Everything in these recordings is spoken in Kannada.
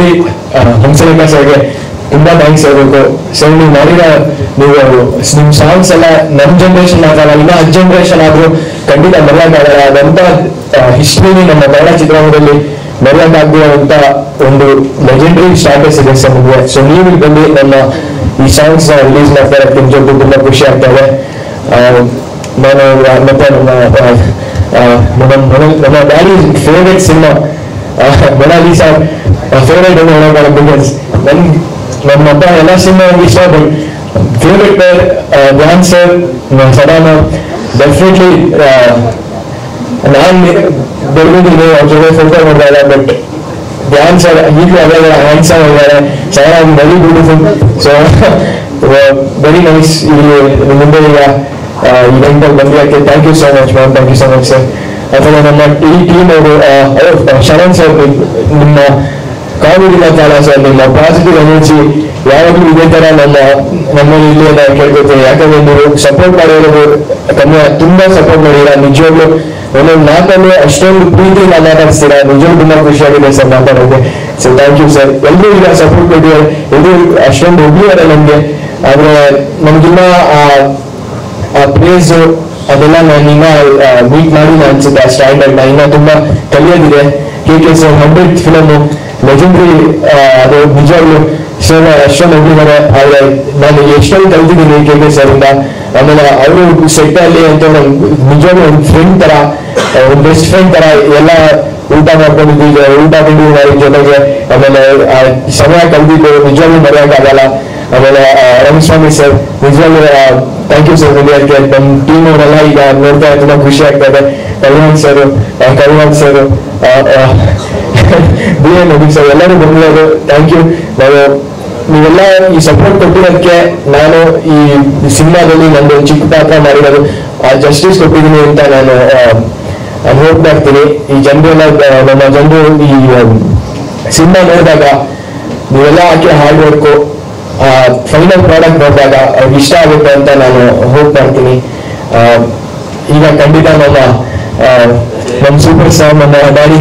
ಎಸ್ಪೆಷಲಿ ಹಂಸಲೇಖ ಸರ್ಗೆ ತುಂಬಾ ಥ್ಯಾಂಕ್ಸ್ ಹೇಳ್ಬೇಕು ಸರ್ ನೀವು ಮಾಡಿರೋ ನೀವು ನಿಮ್ ಸಾಂಗ್ಸ್ ಎಲ್ಲ ನಮ್ ಜನರೇಷನ್ ಆಗಲ್ಲ ಇನ್ನ ಹತ್ತು ಜನರೇಷನ್ ಆದ್ರೂ ಖಂಡಿತ ಮರೆಯಕ್ಕಾಗಲ್ಲ ಅದಂತ ಹಿಸ್ಟ್ರಿನಿ ನಮ್ಮ ಕನ್ನಡ ಚಿತ್ರರಂಗದಲ್ಲಿ ಮರೆಯಕ್ಕಾಗುವಂತ ಒಂದು ಲೆಜೆಂಡರಿ ಸ್ಟಾಟಸ್ ಇದೆ ಸರ್ ನಿಮಗೆ ಸೊ ನೀವು ಇಲ್ಲಿ ಬಂದು ನಮ್ಮ ಈ ಸಾಂಗ್ಸ್ ರಿಲೀಸ್ ಮಾಡ್ತಾ ಇರೋದಕ್ಕೆ ನಿಜಕ್ಕೂ ತುಂಬಾ ಖುಷಿ ಆಗ್ತಾ ಇದೆ ಆ, ನಾನು ಆ, ಮತ್ತೆ ನಮ್ಮ ಆ, ನಮ್ಮ ನಮ್ಮ- ನಮ್ಮ daddy favourite cinema Monalisa favourite ಅಂತ ಹೇಳೋಣ ಬಿಕಾಸ್ ನನ್ ನಮ್ಮ ಅಪ್ಪ ಎಲ್ಲ ಸಿನಿಮಾ ಇಷ್ಟ ಬಟ್ ಫೇವ್ರೆಟ್ ಧ್ಯಾನ್ ಸರ್ ಸದಾನ ಡೆಫಿನೆಟ್ಲಿ ನಾನ್ ಬೆಳಗಿದ್ದೀನಿ ಅವ್ರ ಜೊತೆ ಫೋಟೋ ಮಾಡಿದಾಗ ಬಟ್ ಧ್ಯಾನ್ ಸರ್ ಈಗಲೂ ಅವಾಗ ಹ್ಯಾಂಡ್ಸಮ್ ಆಗಿದ್ದಾರೆ ಚೆನ್ನಾಗಿ very beautiful so very nice ಇಲ್ಲಿ ನಿಮ್ ಮುಂದೆ ಈಗ ಇವೆಂಟ್ ಬಂದಿರೋಕ್ಕೆ thank you so much ma'am thank you so much sir ಆಮೇಲೆ ನಮ್ಮ ಈ ಟೀಮ್ ಅವರು ಶರಣ್ ಸರ್ ನಿಮ್ಮ ಕಾಮಿಡಿ ಕಾಲ ಸರ್ ನಿಮ್ಮ ಪಾಸಿಟಿವ್ ಎನರ್ಜಿ ಯಾವಾಗಲೂ ಇದೇ ತರ ನಮ್ಮ ನಮ್ಮಲ್ಲಿ ಇಲ್ಲಿ ಅಂತ ಕೇಳ್ಕೊತೀನಿ ಯಾಕಂದ್ರೆ ನೀವು ಸಪೋರ್ಟ್ ಮಾಡಿರೋದು ಕಮ್ಮಿ ತುಂಬಾ ಸಪೋರ್ಟ್ ಮಾಡಿರ ನಿಜವಾಗ್ಲೂ ಒಂದೊಂದು ಮಾತನ್ನು ಅಷ್ಟೊಂದು ಪ್ರೀತಿಯಿಂದ ಮಾತಾಡಿಸ್ತೀರಾ ನಿಜವಾಗ್ಲೂ ತುಂಬಾ ಖುಷಿಯಾಗಿದೆ ಸರ್ ಮಾತಾಡೋಕೆ ಸೊ ಥ್ಯಾಂಕ್ ಯು ಸರ್ ಎಲ್ಲರೂ ಈಗ ಸಪೋರ್ಟ್ ಕೊಟ್ಟಿದ್ದಾರೆ ಇದು ಅಷ್ಟೊಂದು ಒಬ್ಳಿದ್ದಾರೆ ನಮ್ಗೆ ಆದ್ರೆ ನಮ್ಗಿನ್ನ ಆ ಆ ಪ್ಲೇಸ್ ಅದೆಲ್ಲ ನಾನು ಇನ್ನ ಮೀಟ್ ಮಾಡಿಲ್ಲ ಅನ್ಸುತ್ತೆ ಆ ಸ್ಟ್ಯಾಂಡರ್ಡ್ ನಾ ಇನ್ನ ತುಂಬಾ ಕಲಿಯೋದಿದೆ K K sir hundred film legendary ಅದು ನಿಜವಾಗ್ಲು ಸರ್ ಅಷ್ಟೊಂದು ಹೋಗಿದ್ದಾರೆ ಆದ್ರೆ ನಾನು ಎಷ್ಟೊಂದು ಕಲ್ತಿದ್ದೀನಿ ಕೆ ಕೆ ಸರ್ ಇಂದ ಆಮೇಲೆ ಅವರು ಸೆಟ್ ಅಲ್ಲಿ ಅಂತ ನನ್ಗೆ ನಿಜವಾಗ್ಲೂ ಒಂದು ಫ್ರೆಂಡ್ ತರ ಒಂದು ಬೆಸ್ಟ್ ಫ್ರೆಂಡ್ ತರ ಎಲ್ಲ ಊಟ ಮಾಡ್ಕೊಂಡಿದ್ದೀವಿ ಊಟ ತಿಂಡಿ ಮಾಡಿ ಜೊತೆಗೆ ಆಮೇಲೆ ಆ ಸಮಯ ಕಲ್ತಿದ್ದು ನಿಜವಾಗ್ಲೂ ಮರೆಯೋಕ್ಕಾಗಲ್ಲ ಆಮೇಲೆ ಆ, ರಮಸ್ವಾಮಿ ಸರ್ ನಿಜವಾಗ್ಲೂ ಥ್ಯಾಂಕ್ ಯು ಸರ್ ನಿಮಗೆ ನಮ್ಮ ಟೀಮ್ ಅವರೆಲ್ಲ ಈಗ ನೋಡ್ತಾ ತುಂಬಾ ಖುಷಿ ಆಗ್ತಾ ಇದೆ Kalyan sir Kalyan sir B N Nabeen sir ಎಲ್ಲರೂ ಬಂದಿರೋದು ಥ್ಯಾಂಕ್ ಯು ನಾವು ನೀವೆಲ್ಲ ಈ ಸಪೋರ್ಟ್ ಕೊಟ್ಟಿರೋದಕ್ಕೆ ನಾನು ಈ ಸಿನಿಮಾದಲ್ಲಿ ನಂದು ಚಿಕ್ಕ ಪಾತ್ರ ಮಾಡಿರೋದು ಆ ಜಸ್ಟಿಸ್ ಕೊಟ್ಟಿದ್ದೀನಿ ಅಂತ ನಾನು ನಾನು ಹೋಗ್ತಾ ಇರ್ತೀನಿ ಈ ಜನರೆಲ್ಲ ನಮ್ಮ ಜನರು ಈ ಸಿನಿಮಾ ನೋಡಿದಾಗ ನೀವೆಲ್ಲ ಹಾಕಿ ಹಾರ್ಡ್ ವರ್ಕು ಫೈನಲ್ ಪ್ರಾಡಕ್ಟ್ ನೋಡಿದಾಗ ಅವ್ರಿಗೆ ಇಷ್ಟ ಆಗುತ್ತೆ ಅಂತ ನಾನು ಹೋಪ್ ಮಾಡ್ತೀನಿ ಆ, ಈಗ ಖಂಡಿತ ನಮ್ಮ ಆ, ನಮ್ಮ ಸೂಪರ್ ಸ್ಟಾರ್ ನಮ್ಮ ಡ್ಯಾಡಿ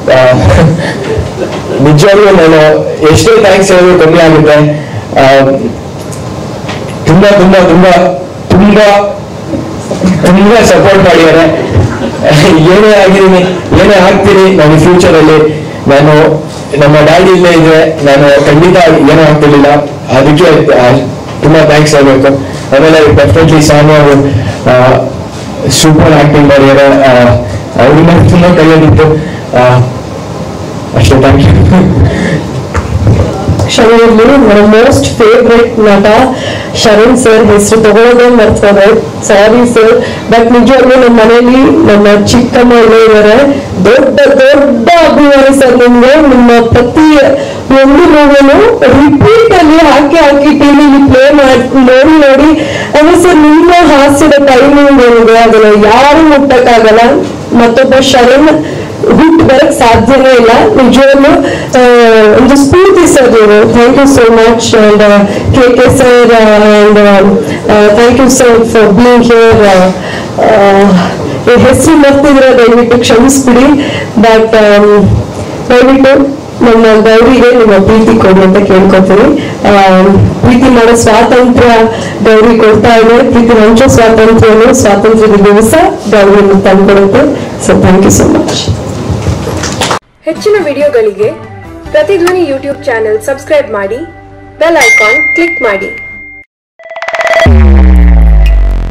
ನಿಜವಾಗ್ಲೂ ನಾನು ಎಷ್ಟೇ ಥ್ಯಾಂಕ್ಸ್ ಹೇಳಿದ್ರು ಕಮ್ಮಿ ಆಗುತ್ತೆ ಆ, ತುಂಬಾ ತುಂಬಾ ತುಂಬಾ ತುಂಬಾ ತುಂಬಾ ಸಪೋರ್ಟ್ ಮಾಡಿದ್ದಾರೆ ಏನೇ ಆಗಿದ್ದೀನಿ ಏನೇ ಆಗ್ತೀನಿ ನಾನು ಫ್ಯೂಚರ್ ಅಲ್ಲಿ ನಾನು ನಮ್ಮ ಡ್ಯಾಡಿ ಇಲ್ಲೇ ಇದ್ರೆ ನಾನು ಖಂಡಿತ ಏನೂ ಆಗ್ತಿರ್ಲಿಲ್ಲ ಅದಕ್ಕೆ ಆ, ತುಂಬಾ ಥ್ಯಾಂಕ್ಸ್ ಹೇಳ್ಬೇಕು ಆಮೇಲೆ ಡೆಫಿನೆಟ್ಲಿ ಸಾನು ಅವರು ಸೂಪರ್ ಆಕ್ಟಿಂಗ್ ಮಾಡಿದ್ದಾರೆ ಅವ್ರಿಂದ ತುಂಬಾ ಕಲಿಯೋದಿತ್ತು ಆ, ಅಷ್ಟೇ ಥ್ಯಾಂಕ್ ಯು ಶರಣಲ್ಲಿ ನನ್ನ ಮೋಸ್ಟ್ ಫೇವ್ರೆಟ್ ನಟ ಶರಣ್ ಸರ್ ಹೆಸರು ತಗೊಳ್ಳೋದೇ ಮರ್ತದೆ ಸಾರಿ ಸರ್ ಬಟ್ ನಿಜವಾಗ್ಲೂ ನಮ್ಮ ಮನೇಲಿ ನಮ್ಮ ಚಿಕ್ಕಮ್ಮ ಎಲ್ಲ ಇದ್ದಾರೆ ದೊಡ್ಡ ದೊಡ್ಡ ಅಭಿಮಾನಿ ಸರ್ ನಿಮ್ಗೆ ನಿಮ್ಮ ಪ್ರತಿ ಒಂದು ಮೂವಿನು ರಿಪೀಟ್ ಅಲ್ಲಿ ಹಾಕಿ ಹಾಕಿ ಟಿವಿಲಿ ಪ್ಲೇ ಮಾಡಿ ನೋಡಿ ನೋಡಿ ಅಂದ್ರೆ ಸರ್ ನಿಮ್ಮ ಹಾಸ್ಯದ ಟೈಮಿಂಗ್ ಏನಿದೆ ಅದನ್ನ ಯಾರು ಮುಟ್ಟಕ್ಕಾಗಲ್ಲ ಮತ್ತೊಬ್ಬ ಶರಣ್ ಹುಟ್ಟು ಬರಕ್ ಸಾಧ್ಯನೇ ಇಲ್ಲ ನಿಜವಾಗ್ಲು ಆ, ಒಂದು ಸ್ಫೂರ್ತಿ ಸರ್ ನೀವು thank you so much and K K sir and thank you sir for being here ಹೆಸರು ಮರ್ತಿದ್ರೆ ದಯವಿಟ್ಟು ಕ್ಷಮಿಸ್ಬಿಡಿ ಬಟ್ ದಯವಿಟ್ಟು ನಮ್ಮ ಗೌರಿಗೆ ನಿಮ್ಮ ಪ್ರೀತಿ ಕೊಡಿ ಅಂತ ಕೇಳ್ಕೊತೀನಿ ಆ, ಪ್ರೀತಿ ಮಾಡೋ ಸ್ವಾತಂತ್ರ್ಯ ಗೌರಿ ಕೊಡ್ತಾ ಇದೆ ಪ್ರೀತಿ ಹಂಚೋ ಸ್ವಾತಂತ್ರ್ಯನು ಸ್ವಾತಂತ್ರ್ಯದ ದಿವಸ ಗೌರಿಯನ್ನು ತಂದ್ಕೊಡುತ್ತೆ so thank you so much ಹೆಚ್ಚಿನ ವಿಡಿಯೋಗಳಿಗೆ ಪ್ರತಿಧ್ವನಿ ಯೂಟ್ಯೂಬ್ ಚಾನೆಲ್ ಸಬ್ಸ್ಕ್ರೈಬ್ ಮಾಡಿ ಬೆಲ್ ಐಕಾನ್ ಕ್ಲಿಕ್ ಮಾಡಿ